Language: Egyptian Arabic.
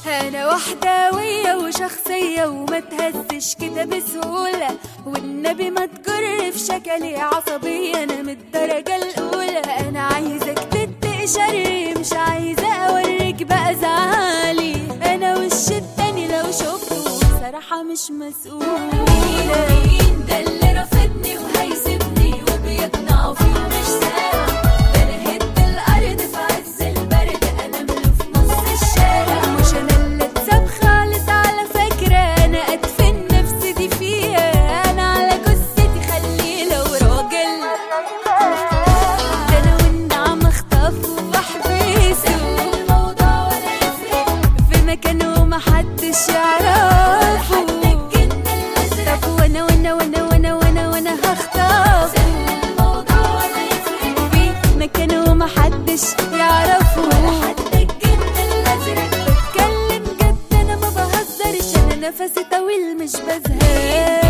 انا وحداوية وشخصية وما تهزش كده بسهولة والنبي ما تجر في شكلي عصبية انا من الدرجة الاولى انا عايزك تتقي شري مش عايزة اوريك بقى زعلي انا وش التاني لو شفته بصراحة مش مسؤول مين ده اللي رافضني وهيسيبني وبيقنعه فيه مش سامع ده انا هد الارض في عز البرد انام له في نص الشارع مش انا اللي اتساب خالص على فكرة انا ادفن نفسي دي فيها انا على جثتي خليه لو راجل ده انا والنعم اخطف وبحبسه الموضوع ولا يفرق في مكانه ومحدش يعرفه طب وانا وانا وانا وانا وانا وانا هخطف الموضوع ولا يفرق في مكانه ومحدش يعرفه ولا حد الجن الازرق بتكلم جد انا ما بهزرش انا نفسي طويل مش بزهق